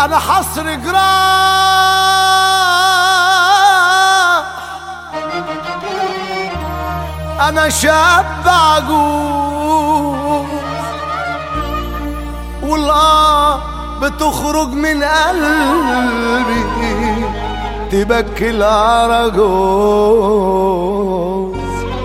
انا حصر جراح انا شاب عجوز والله بتخرج من قلبي تبكي العرجوز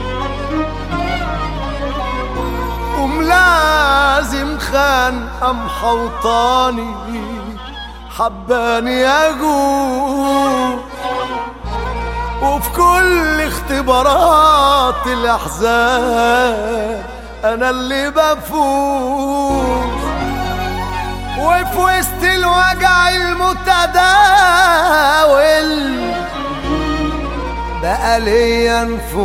وملازم خان ام حوطاني حباني اجوز وفي كل اختبارات الاحزان انا اللي بفوز وفي وسط الوجع المتداول بقى ليا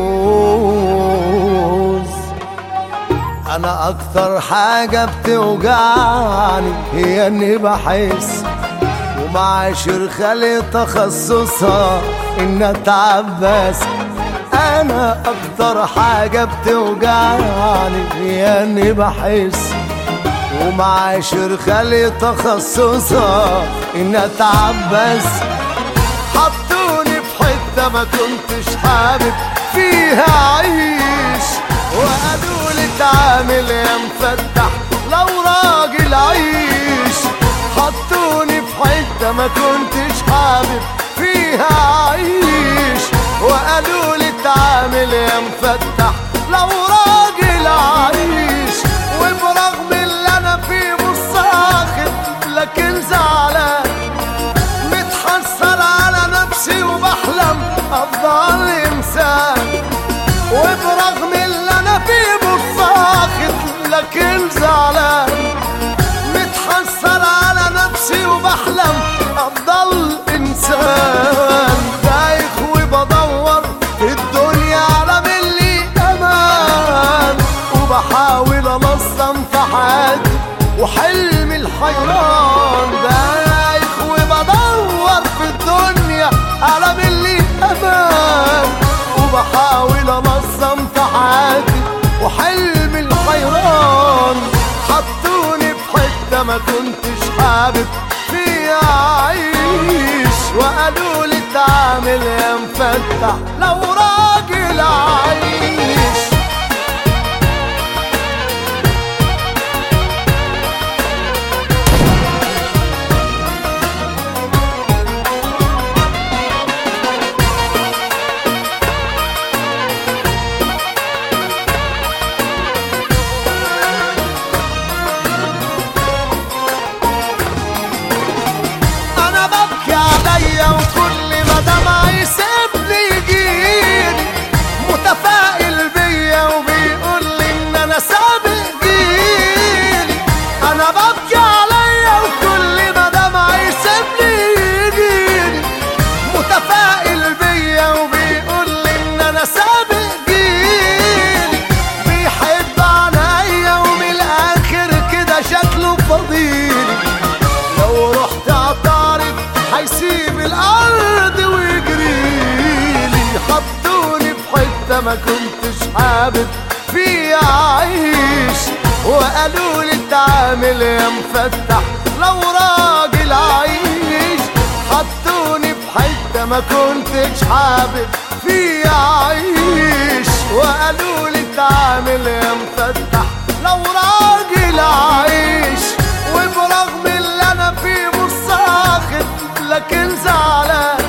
نفوذ انا اكتر حاجة بتوجعني هي اني بحس ومعاشر خالي تخصصها ان اتعب بس انا اكتر حاجة بتوجعني هي اني بحس ومعاشر خالي تخصصها ان اتعب بس حطوني في حتة ما كنتش حابب فيها عيش وقالوا لي تعامل يا مفتح لو راجل عيش حطوني في حتة ما كنتش حابب فيها عيش وقالوا لي تعامل يا مفتح لو راجل عيش وبرغم اللي انا فيه مش ساخط لكن زعلان متحسر على نفسي وبحلم افضل انسان وبرغم اللي انا فيه مش ساخط لكن زعلان متحسر على نفسي وبحلم افضل انسان دايخ وبدور في الدنيا على ملي امان وبحاول انظم في حياتي وحلم الحيران دايخ وبدور في الدنيا على ملي امان وبحاول انظم في حياتي وحلم الحيران حطوني في حته ما كنتش حابب فيها اعيش وقالوا لي تعامل يا مفتح لو راجل عايش انا ببكي عليا وكل ما دمع يسيبني يجيني متفائل بيا وبيقول لي ان انا سابق جيلي انا ببكي عليا وكل ما دمع يسيبني يجيني متفائل بيا وبيقول لي ان انا سابق جيلي بيحب عليا ومن الاخر كده شكله فضيلي لو رحت اعترض هيسيب الارض ويجريلي حطوني في حته ما كنتش حابب فيها اعيش وقالوا لي تعامل يا مفتح لو راجل عايش حطوني في حته ما كنتش حابب فيها اعيش وقالوا لي تعامل يا مفتح لو راجل عايش وبرغم اللي انا فيه مش ساخط لكن زعلان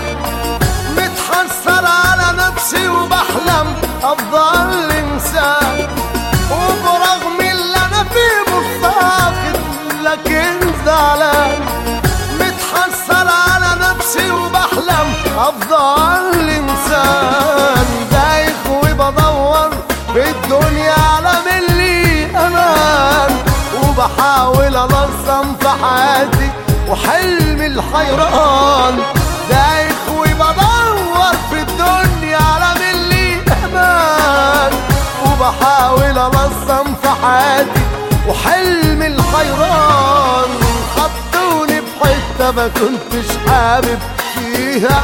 متحسر على نفسي وبحلم افضل انسان وبرغم اللي انا فيه مش ساخط لكن زعلان متحسر على نفسي وبحلم افضل انسان دايخ وبدور في الدنيا على ملي امان وبحاول انظم في حياتي وحلم الحيران دايخ وبدور في الدنيا على ملي امان وبحاول انظم في حياتي وحلم الحيران حطوني في حته ما كنتش حابب فيها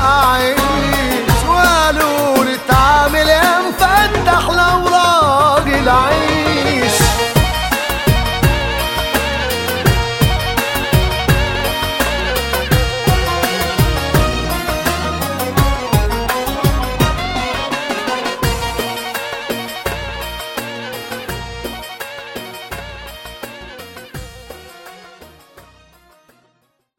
اعيش وقالوا لي تعامل يا مفتح لو راجل عين